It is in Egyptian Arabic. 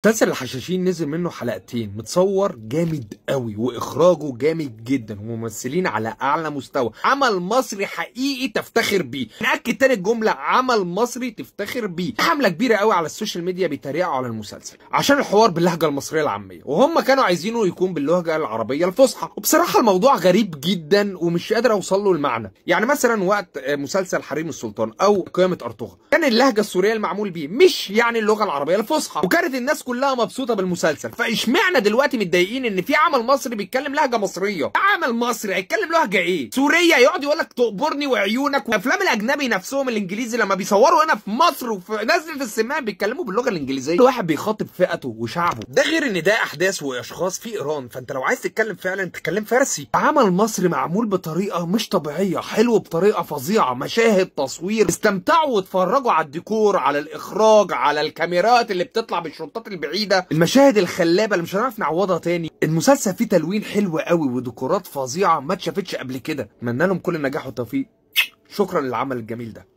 مسلسل الحشاشين نزل منه حلقتين متصور جامد قوي واخراجه جامد جدا وممثلين على اعلى مستوى عمل مصري حقيقي تفتخر بيه ناكد تاني الجمله عمل مصري تفتخر بيه حمله كبيره قوي على السوشيال ميديا بيتريقوا على المسلسل عشان الحوار باللهجه المصريه العاميه وهم كانوا عايزينه يكون باللهجه العربيه الفصحى وبصراحه الموضوع غريب جدا ومش قادر اوصل له المعنى يعني مثلا وقت مسلسل حريم السلطان او قيامه ارطغرل كان اللهجه السوريه المعمول بيه مش يعني اللغه العربيه الفصحى وكانت الناس كلها مبسوطه بالمسلسل فاشمعنى دلوقتي متضايقين ان في عمل مصري بيتكلم لهجه مصريه عمل مصري هيتكلم لهجه ايه سوريه يقعد يقول لك تقبرني وعيونك وافلام الاجنبي نفسهم الانجليزي لما بيصوروا هنا في مصر وفي نزله السماء بيتكلموا باللغه الانجليزيه واحد بيخاطب فئته وشعبه ده غير ان ده احداث واشخاص في ايران فانت لو عايز تتكلم فعلا تتكلم فارسي عمل مصري معمول بطريقه مش طبيعيه حلو بطريقه فظيعه مشاهد تصوير استمتعوا واتفرجوا على الديكور على الاخراج على الكاميرات اللي بتطلع بالشطات البعيده المشاهد الخلابه اللي مش هنعرف نعوضها تاني المسلسل فيه تلوين حلو قوي وديكورات فظيعه ما اتشافتش قبل كده اتمنى لهم كل النجاح والتوفيق شكرا للعمل الجميل ده